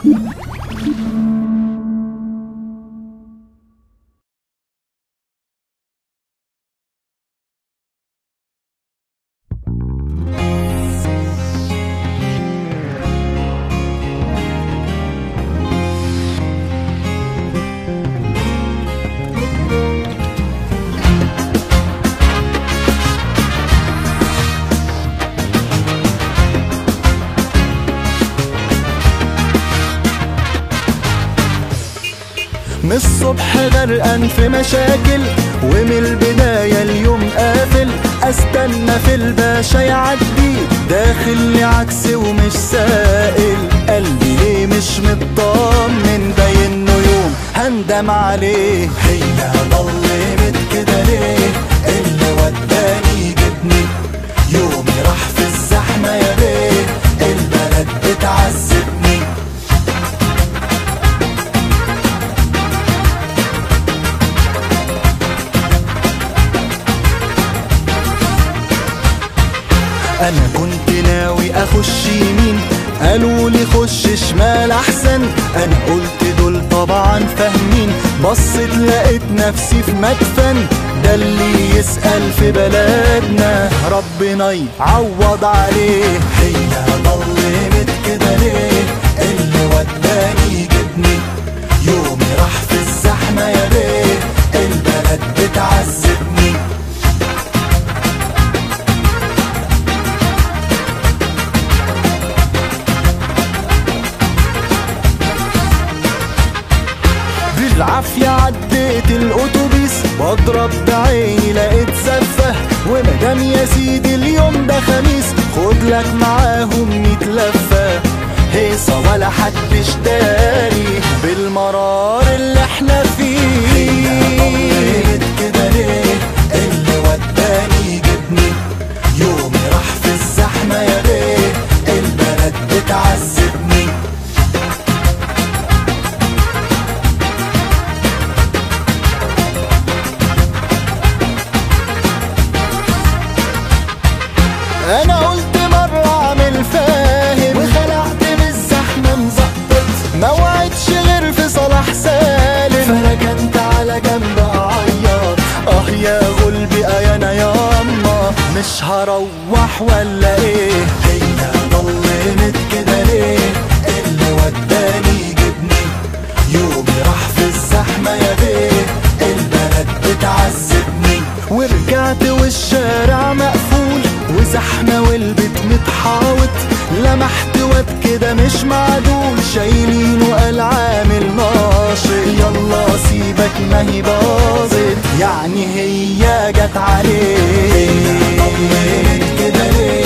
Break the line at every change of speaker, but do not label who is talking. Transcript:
من الصبح غرقان في مشاكل ومن البداية اليوم قافل استنى في الباشا يعدي داخل لي عكس ومش سائل قلبي ليه مش مطمن باين انه يوم هندم عليه هي ضلمت كده ليه اللي وداني جبني يومي راح في الزحمة يا بيه البلد بتعذبني انا كنت ناوي اخش يمين قالوا لي خش شمال احسن انا قلت دول طبعا فاهمين بصيت لقيت نفسي في مدفن ده اللي يسأل في بلدنا ربنا يعوض عليه هي ضلمت كده ليه اللي وداني جبني يومي راح في الزحمة يا بيه البلد بتعذبني بالعافية عديت الأتوبيس بضرب بعيني لقيت زفة ومدام يا سيدي اليوم ده خميس خد لك معاهم ميت لفة هيصة ولا حدش داري بالمرار اللي احنا فيه كده ليه اللي وداني جبني يومي راح في الزحمة يا بيه البلد بتعذبني انا قلت مرة اعمل فاهم وخلعت بالزحمة مظبط ما وعدش غير في صلاح سالم فركنت على جنب اعيط اه يا غلبي اه انا ياما مش هروح ولا ايه هي ضلمت كده ليه اللي وداني جبني يومي راح في الزحمة يا بيه البلد بتعذبني ورجعت والشارع مقفول وزحمة والبيت متحاوط لمحت واد كده مش معدول شايلينه قال عامل ناشط يلا سيبك ما هي باظت يعني هي جت عليه كده ليه